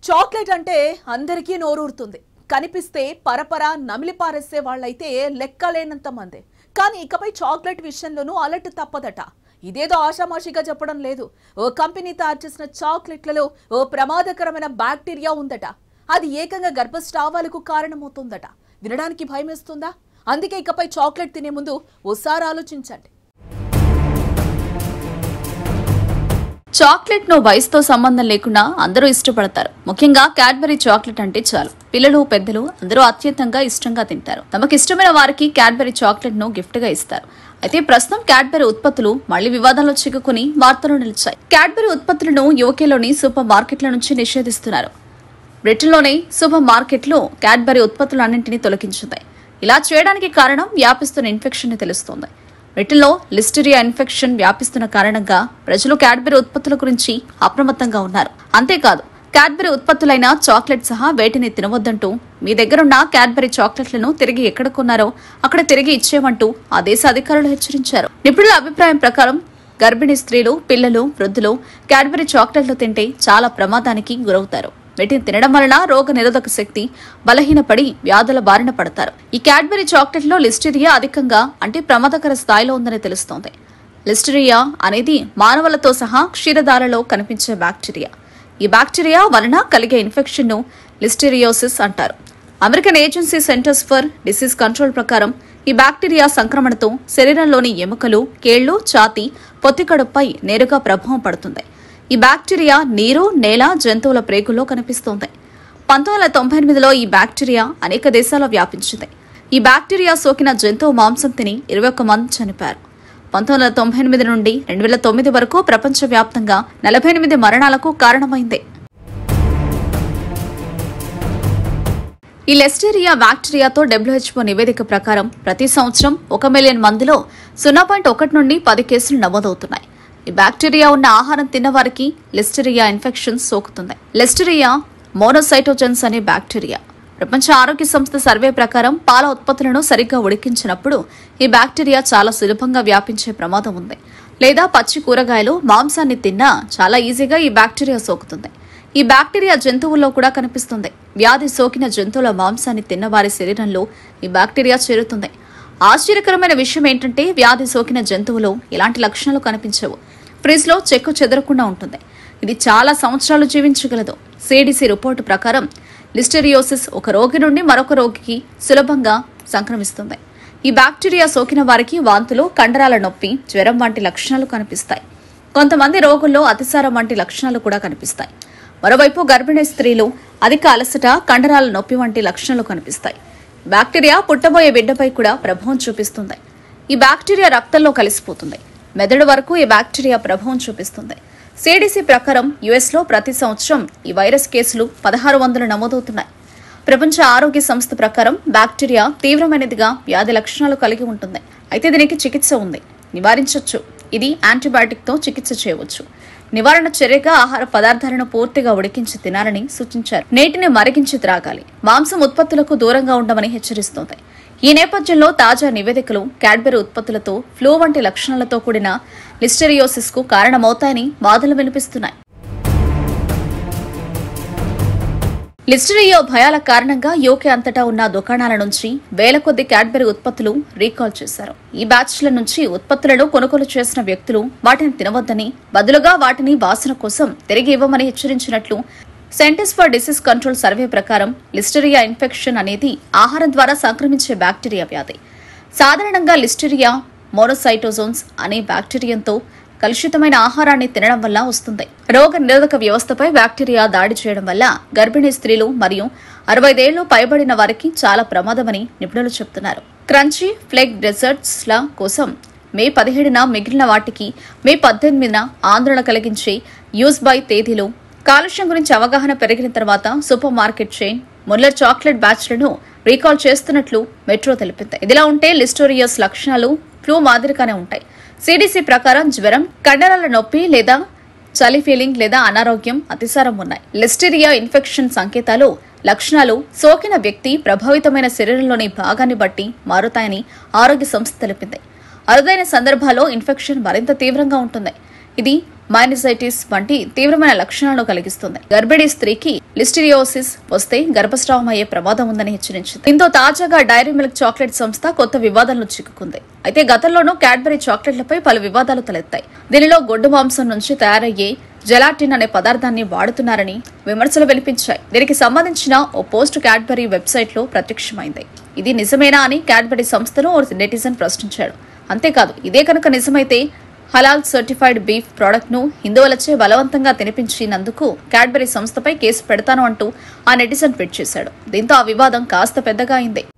chocolate అంటే అందరికీ నోరూరుతుంది కనిపిస్తే పరపర నమిలి పారేసే వాళ్ళైతే లెక్కలేనంత మంది కానీ ఇకపై చాక్లెట్ విషయంలోనూ అలర్ట్ తప్పదట ఇదేదో ఆషామాషిగా చెప్పడం లేదు ఓ కంపెనీ తయారు చేసిన చాక్లెట్లలో ఓ ప్రమాదకరమైన బ్యాక్టీరియా ఉందట అది ఏకంగా గర్భస్రావాలకు కారణమవుతుందట వినడానికి భయమేస్తుందా అందుకే ఇకపై చాక్లెట్ తినే ముందు ఓసారి ఆలోచించండి చాక్లెట్ ను వయసుతో సంబంధం లేకుండా అందరూ ఇష్టపడతారు ముఖ్యంగా క్యాడ్బరీ చాక్లెట్ అంటే చాలు పిల్లలు పెద్దలు అందరూ అత్యంతంగా ఇష్టంగా తింటారు తమకు ఇష్టమైన వారికి క్యాడ్బరీ చాక్లెట్ ను గిఫ్ట్ గా ఇస్తారు అయితే ప్రస్తుతం క్యాడ్బరీ ఉత్పత్తులు మళ్లీ వివాదంలో చిక్కుకుని వార్తలు నిలిచాయి క్యాడ్బరీ ఉత్పత్తులను యూకేలోని సూపర్ మార్కెట్ల నుంచి నిషేధిస్తున్నారు బ్రిటన్లోని సూపర్ మార్కెట్లు క్యాడ్బరీ ఉత్పత్తులన్నింటినీ తొలగించుతాయి ఇలా చేయడానికి కారణం వ్యాపిస్తున్న ఇన్ఫెక్షన్ ని తెలుస్తోంది బ్రిటన్లో లిస్టరియా ఇన్ఫెక్షన్ వ్యాపిస్తున్న కారణంగా ప్రజలు క్యాడ్బరీ ఉత్పత్తుల గురించి అప్రమత్తంగా ఉన్నారు అంతేకాదు క్యాడ్బరీ ఉత్పత్తులైన చాక్లెట్ సహా వేటిని తినవద్దంటూ మీ దగ్గరున్న క్యాడ్బరీ చాక్లెట్లను తిరిగి ఎక్కడ కొన్నారో అక్కడ తిరిగి ఇచ్చేయమంటూ ఆ దేశ అధికారులు హెచ్చరించారు నిపుణుల అభిప్రాయం ప్రకారం గర్భిణీ స్త్రీలు పిల్లలు వృద్ధులు క్యాడ్బరీ చాక్లెట్లు తింటే చాలా ప్రమాదానికి గురవుతారు వీటిని తినడం వలన రోగ నిరోధక శక్తి బలహీనపడి వ్యాధుల బారిన పడతారు ఈ క్యాడ్బరీ చాక్లెట్లో లిస్టీరియా అధికంగా అంటే ప్రమాదకర స్థాయిలో ఉందని తెలుస్తోంది లిస్టరియా అనేది మానవులతో సహా క్షీరదాలలో కనిపించే బ్యాక్టీరియా ఈ బ్యాక్టీరియా వలన కలిగే ఇన్ఫెక్షన్ ను లిస్టెరియోసిస్ అంటారు American agency Centers for Disease Control ప్రకారం ఈ బ్యాక్టీరియా సంక్రమణతో శరీరంలోని ఎముకలు కేళ్లు ఛాతీ పొత్తికడుపై నేరుగా ప్రభావం పడుతుంది ఈ బ్యాక్టీరియా నీరు నేల జంతువుల ప్రేగుల్లో కనిపిస్తోంది పంతొమ్మిది వందల తొంభై ఎనిమిదిలో ఈ బ్యాక్టీరియా అనేక దేశాల్లో వ్యాపించింది ఈ బ్యాక్టీరియా సోకిన జంతువు మాంసం తిని ఇరవై ఒక్క మంది చనిపోయారు పంతొమ్మిది వందల తొంభై ఎనిమిది నుండి రెండు వేల తొమ్మిది వరకు ప్రపంచవ్యాప్తంగా నలభై ఎనిమిది మరణాలకు కారణమైంది ఈ లెస్టేరియా బ్యాక్టీరియాతో డబ్ల్యూహెచ్ఓ నివేదిక ప్రకారం ప్రతి సంవత్సరం ఒక మిలియన్ మందిలో సున్నా పాయింట్ ఒకటి నుండి పది కేసులు నమోదవుతున్నాయి ఈ బ్యాక్టీరియా ఉన్న ఆహారం తిన్న వారికి లిస్టరియా ఇన్ఫెక్షన్ సోకుతుంది లిస్టరియా మోనోసైటోజన్స్ అనే బ్యాక్టీరియా ప్రపంచ ఆరోగ్య సంస్థ సర్వే ప్రకారం పాల ఉత్పత్తులను సరిగ్గా ఉడికించినప్పుడు ఈ బ్యాక్టీరియా చాలా సులభంగా వ్యాపించే ప్రమాదం ఉంది లేదా పచ్చి కూరగాయలు మాంసాన్ని తిన్నా చాలా ఈజీగా ఈ బ్యాక్టీరియా సోకుతుంది ఈ బ్యాక్టీరియా జంతువుల్లో కూడా కనిపిస్తుంది వ్యాధి సోకిన జంతువుల మాంసాన్ని తిన్న వారి శరీరంలో ఈ బ్యాక్టీరియా చేరుతుంది ఆశ్చర్యకరమైన విషయం ఏంటంటే వ్యాధి సోకిన జంతువులో ఎలాంటి లక్షణాలు కనిపించవు ఫ్రిజ్ లో చెక్కు చెదరకుండా ఉంటుంది ఇది చాలా సంవత్సరాలు జీవించగలదు సిడిసి రిపోర్టు ప్రకారం లిస్టెరియోసిస్ ఒక రోగి నుండి మరొక రోగికి సులభంగా సంక్రమిస్తుంది ఈ బ్యాక్టీరియా సోకిన వారికి వాంతులు కండరాల నొప్పి జ్వరం వంటి లక్షణాలు కనిపిస్తాయి కొంతమంది రోగుల్లో అతిసారం వంటి లక్షణాలు కూడా కనిపిస్తాయి మరోవైపు గర్భిణీ స్త్రీలు అధిక అలసట కండరాల నొప్పి వంటి లక్షణాలు కనిపిస్తాయి బ్యాక్టీరియా పుట్టబోయే బిడ్డపై కూడా ప్రభావం చూపిస్తుంది ఈ బ్యాక్టీరియా రక్తంలో కలిసిపోతుంది మెదడు వరకు ఈ బ్యాక్టీరియా ప్రభావం చూపిస్తుంది సిడిసి ప్రకారం యుఎస్లో ప్రతి సంవత్సరం ఈ వైరస్ కేసులు పదహారు వందలు నమోదవుతున్నాయి ప్రపంచ ఆరోగ్య సంస్థ ప్రకారం బ్యాక్టీరియా తీవ్రమైనదిగా వ్యాధి లక్షణాలు కలిగి ఉంటుంది అయితే దీనికి చికిత్స ఉంది నివారించవచ్చు ఇది యాంటీబయాటిక్తో చికిత్స చేయవచ్చు నివారణ చర్యగా ఆహార పదార్థాలను పూర్తిగా ఉడికించి తినాలని సూచించారు నీటిని మరిగించి త్రాగాలి మాంసం ఉత్పత్తులకు దూరంగా ఉండమని హెచ్చరిస్తోంది ఈ నేపథ్యంలో తాజా నివేదికలు క్యాడ్బెరీ ఉత్పత్తులతో ఫ్లూ వంటి లక్షణాలతో కూడిన లిస్టెరియోసిస్ కు కారణమవుతాయని వాదనలు వినిపిస్తున్నాయి లిస్టరియో భయాల కారణంగా యూకే అంతటా ఉన్న దుకాణాల నుంచి వేల కొద్ది క్యాడ్బెరీ ఉత్పత్తులు రీకాల్ చేశారు ఈ బ్యాచ్ల నుంచి ఉత్పత్తులను కొనుగోలు చేసిన వ్యక్తులు వాటిని తినవద్దని బదులుగా వాటిని వాసన కోసం తిరిగి ఇవ్వమని హెచ్చరించినట్లు Centers for Disease Control survey ప్రకారం లిస్టరియా ఇన్ఫెక్షన్ అనేది ఆహారం ద్వారా సంక్రమించే బ్యాక్టీరియా వ్యాధి సాధారణంగా లిస్టరియా మోనోసైటోజోన్స్ అనే బ్యాక్టీరియంతో కలుషితమైన ఆహారాన్ని తినడం వల్ల వస్తుంది రోగ నిరోధక వ్యవస్థపై బ్యాక్టీరియా దాడి చేయడం వల్ల గర్భిణీ స్త్రీలు మరియు అరవైదేళ్లు పైబడిన వారికి చాలా ప్రమాదమని నిపుణులు చెబుతున్నారు క్రంచీ ఫ్లెగ్ డెజర్ట్స్ ల కోసం మే పదిహేడున మిగిలిన వాటికి మే పద్దెనిమిదిన ఆందోళన కలిగించే యూజ్ బై తేదీలో కాలుష్యం గురించి అవగాహన పెరిగిన తర్వాత supermarket chain Muller chocolate బ్యాచ్లను రీకాల్ చేస్తున్నట్లు మెట్రో తెలిపింది ఇదిలా ఉంటే లిస్టోరియస్ లక్షణాలు ఫ్లూ మాదిరిగానే ఉంటాయి సిడిసి ప్రకారం జ్వరం కండరాల నొప్పి లేదా చలి ఫీలింగ్ లేదా అనారోగ్యం అతిసారం ఉన్నాయి లిస్టీరియా ఇన్ఫెక్షన్ సంకేతాలు లక్షణాలు సోకిన వ్యక్తి ప్రభావితమైన శరీరంలోని భాగాన్ని బట్టి మారుతాయని ఆరోగ్య సంస్థ తెలిపింది అరుదైన సందర్భాల్లో ఇన్ఫెక్షన్ మరింత తీవ్రంగా ఉంటుంది ఇది మైనసైటిస్ వంటి తీవ్రమైన లక్షణాలను కలిగిస్తుంది గర్భిణీ స్త్రీకి లిస్టిరియోసిస్ వస్తే గర్భస్రావం అయ్యే ప్రమాదం ఉందని హెచ్చరించింది దీంతో తాజాగా డైరీ మిల్క్ చాక్లెట్ సంస్థ కొత్త వివాదంలో చిక్కుకుంది అయితే గతంలోనూ క్యాడ్బరీ చాక్లెట్లపై పలు వివాదాలు తలెత్తాయి దీనిలో గొడ్డు మాంసం నుంచి తయారయ్యే జెలాటిన్ అనే పదార్థాన్ని వాడుతున్నారని విమర్శలు వెలిపించాయి దీనికి సంబంధించిన ఓ పోస్ట్ క్యాడ్బరీ వెబ్సైట్ లో ప్రత్యక్షమైంది ఇది నిజమేనా అని క్యాడ్బరీ సంస్థను ఓ నెటిజన్ ప్రశ్నించాడు అంతేకాదు ఇదే కనుక నిజమైతే హలాల్ సర్టిఫైడ్ బీఫ్ ప్రోడక్ట్ ను హిందువులచే బలవంతంగా తినిపించినందుకు క్యాడ్బరీ సంస్థపై కేసు పెడతాను అంటూ ఆ నెటిజన్ ట్వీట్ చేశాడు దీంతో ఆ వివాదం కాస్త పెద్దగా అయింది